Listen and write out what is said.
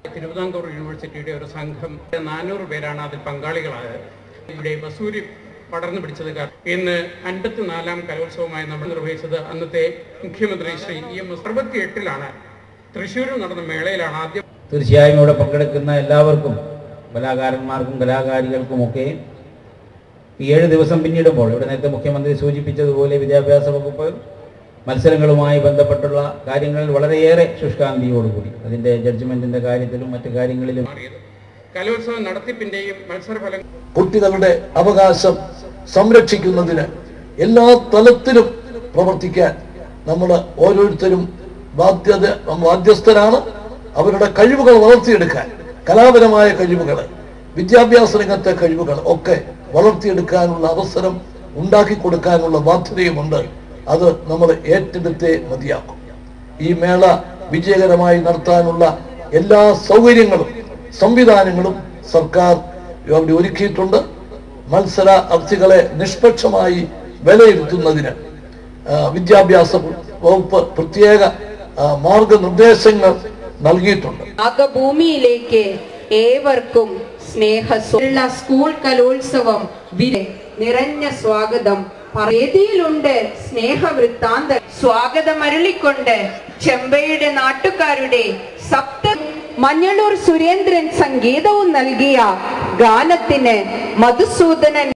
തിരുവിതാംകൂർ യൂണിവേഴ്സിറ്റിയുടെ ഒരു സംഘം നാനൂറ് പേരാണ് അതിൽ പങ്കാളികളായത് ഇവിടെ വസൂരി പടർന്നു പിടിച്ചത് കാരണം ഇന്ന് അൻപത്തിനാലാം കലോത്സവമായി നമ്മൾ നിർവഹിച്ചത് അന്നത്തെ മുഖ്യമന്ത്രി ശ്രീ ഇ എം എസ് അറുപത്തി എട്ടിലാണ് തൃശ്ശൂരിൽ നടന്ന മേളയിലാണ് ആദ്യം തീർച്ചയായും ഇവിടെ പങ്കെടുക്കുന്ന എല്ലാവർക്കും കലാകാരന്മാർക്കും കലാകാരികൾക്കുമൊക്കെ ഈ ഏഴ് ദിവസം പിന്നിടുമ്പോൾ ഇവിടെ നേരത്തെ മുഖ്യമന്ത്രി സൂചിപ്പിച്ചതുപോലെ വിദ്യാഭ്യാസ വകുപ്പ് മത്സരങ്ങളുമായി ബന്ധപ്പെട്ടുള്ള കാര്യങ്ങളിൽ വളരെയേറെ ശുഷ്കാന്തിയോടുകൂടി അതിൻ്റെ ജഡ്ജ്മെൻറ്റിൻ്റെ കാര്യത്തിലും മറ്റു കാര്യങ്ങളിലും മാറിയത് കലോത്സവ നടത്തിപ്പിന്റെയും മത്സരഫലം കുട്ടികളുടെ അവകാശം സംരക്ഷിക്കുന്നതിന് എല്ലാ തലത്തിലും പ്രവർത്തിക്കാൻ നമ്മൾ ഓരോരുത്തരും ബാധ്യത ബാധ്യസ്ഥരാണ് അവരുടെ കഴിവുകൾ വളർത്തിയെടുക്കാൻ കലാപരമായ കഴിവുകൾ വിദ്യാഭ്യാസ രംഗത്തെ കഴിവുകൾ ഒക്കെ വളർത്തിയെടുക്കാനുള്ള അവസരം ഉണ്ടാക്കി കൊടുക്കാനുള്ള ബാധ്യതയുമുണ്ട് അത് നമ്മൾ ഏറ്റെടുത്തേ മതിയാക്കും ഈ മേള വിജയകരമായി നടത്താനുള്ള എല്ലാ സൗകര്യങ്ങളും സംവിധാനങ്ങളും സർക്കാർ അവിടെ ഒരുക്കിയിട്ടുണ്ട് മത്സര അർത്ഥികളെ നിഷ്പക്ഷമായി വിലയിരുത്തുന്നതിന് ആ, വിദ്യാഭ്യാസ വകുപ്പ് പ്രത്യേക ആ, മാർഗനിർദ്ദേശങ്ങൾ നൽകിയിട്ടുണ്ട് അകഭൂമിയിലേക്ക് ഏവർക്കും സ്നേഹസുള്ള സ്കൂൾ കലോത്സവം വി- നിറഞ്ഞ സ്വാഗതം വേദിയിലുണ്ട് സ്നേഹവൃത്താന്ത സ്വാഗതം അരുളിക്കൊണ്ട് ചെമ്പയുടെ നാട്ടുകാരുടെ സപ്ത മഞ്ഞളൂർ സുരേന്ദ്രൻ സംഗീതവും നൽകിയ ഗാനത്തിന് മധുസൂദനൻ